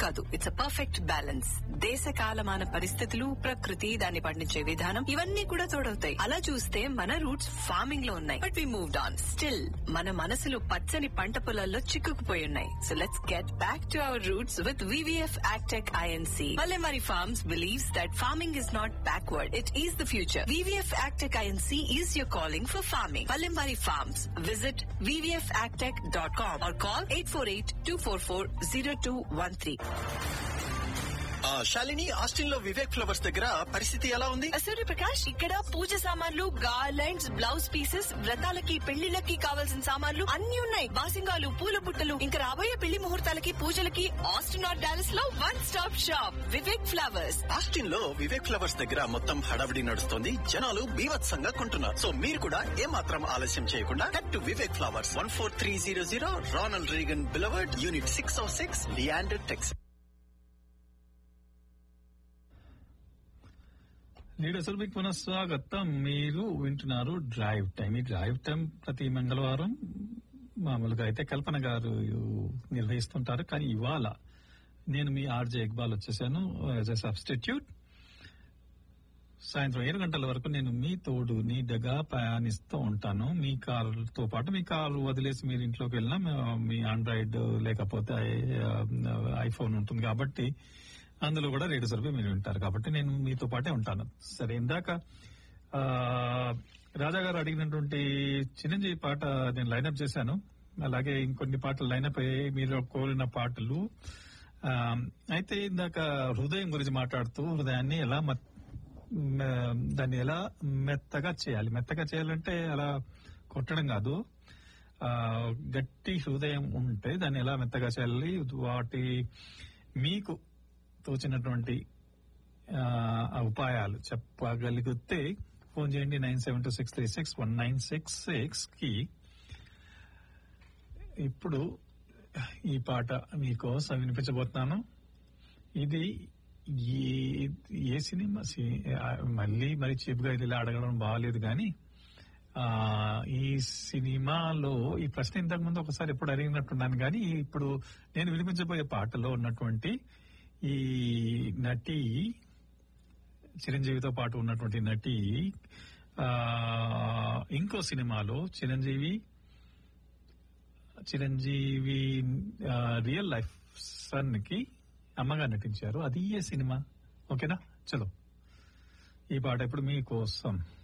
కాదు it's a perfect balance దేశ కాలమాన పరిస్థితులు ప్రకృతి దాన్ని పండించే విధానం ఇవన్నీ కూడా తోడవుతాయి అలా చూస్తే మన రూట్స్ ఫార్మింగ్ లో ఉన్నాయి but we moved on still మన మనసులు పచ్చని పంట పొలాల్లో చిక్కుకుపోయి ఉన్నాయి so let's get back to our roots with VVF agtech INC Palemari Farms believes that farming is not backward, it is the future. VVF Agtech INC is your calling for farming. Palemari Farms. Visit vvfagtech.com or call 848-244-0213. ఆ, Shalini Austin లో Vivek flowers దగ్గర పరిస్థితి ఎలా ఉంది సూర్య ప్రకాష్ ఇక్కడ పూజ సామాన్లు garlands blouse pieces వ్రతాలకి పెళ్లిళ్ళకి కావాల్సిన సామాన్లు అన్ని ఉన్నాయి బాసింగాలు పూల బుట్టలు ఇంకా రాబోయే పెళ్లి ముహూర్తాలకి పూజలకి ఆస్టిన్ ఆర్ డాలస్ లో one stop shop Vivek flowers Austin లో వివేక్ ఫ్లవర్స్ దగ్గర మొత్తం హడావిడి నడుస్తుంది జనాలు బీభత్సంగా కొంటున్నారు సో మీరు కూడా ఏమాత్రం ఆలస్యం చేయకుండా head to Vivek flowers one four three zero zero Ronald Reagan boulevard unit six O six Leander Texas leaders మీకు పునఃస్వాగతం మీరు వింటున్నారు డ్రైవ్ టైం ఈ డ్రైవ్ టైం ప్రతి మంగళవారం మామూలుగా అయితే కల్పన గారు నిర్వహిస్తుంటారు కానీ ఇవాళ నేను మీ ఆర్జే ఇక్బాల్ వచ్చేసాను యాజ్ ఎ సబ్స్టిట్యూట్ సాయంత్రం ఏడు గంటల వరకు నేను మీ తోడు నీడగా ప్రయాణిస్తూ ఉంటాను మీ కారుతో పాటు మీ కారు వదిలేసి మీరు ఇంట్లోకి వెళ్ళినా మీ- మీ ఆండ్రాయిడ్ లేకపోతే ఐఫోన్ ఉంటుంది కాబట్టి అందులో కూడా రేడియో సర్వే మీరు వింటారు కాబట్టి నేను మీతో పాటే ఉంటాను సరే ఇందాక ఆ, రాజా గారు అడిగినటువంటి చిరంజీవి పాట నేను లైనప్ చేశాను అలాగే ఇంకొన్ని పాటలు లైనప్ అయ్యాయి మీరు కోరిన పాటలు ఆ, అయితే ఇందాక హృదయం గురించి మాట్లాడుతూ హృదయాన్ని ఎలా మత్- మ- దాన్ని ఎలా మెత్తగా చేయాలి మెత్తగా చేయాలంటే అలా కొట్టడం కాదు ఆ, గట్టి హృదయం ఉంటే దాన్ని ఎలా మెత్తగా చేయాలి వాటి మీకు తోచినటువంటి ఆ, ఆ ఉపాయాలు చెప్పగలిగితే ఫోన్ చేయండి nine seven two six three six one nine six six కి ఇప్పుడు ఈ పాట మీకోసం వినిపించబోతున్నాను ఇది ఏ ఏ సినిమా సి- ఆ, మళ్ళీ మరి చీప్ గా ఇది ఇలా అడగడం బాగాలేదు కానీ ఆ ఈ సినిమాలో ఈ ప్రశ్న ఇంతకు ముందు ఒకసారి ఎప్పుడు అడిగినట్టున్నాను కానీ ఇప్పుడు నేను వినిపించబోయే పాటలో ఉన్నటువంటి ఈ నటి చిరంజీవితో పాటు ఉన్నటువంటి నటి ఆ ఇంకో సినిమాలో చిరంజీవి చిరంజీవి ఆ, రియల్ లైఫ్ సన్ కి అమ్మగా నటించారు అది ఏ సినిమా ఓకేనా చలో ఈ పాట ఇప్పుడు మీకోసం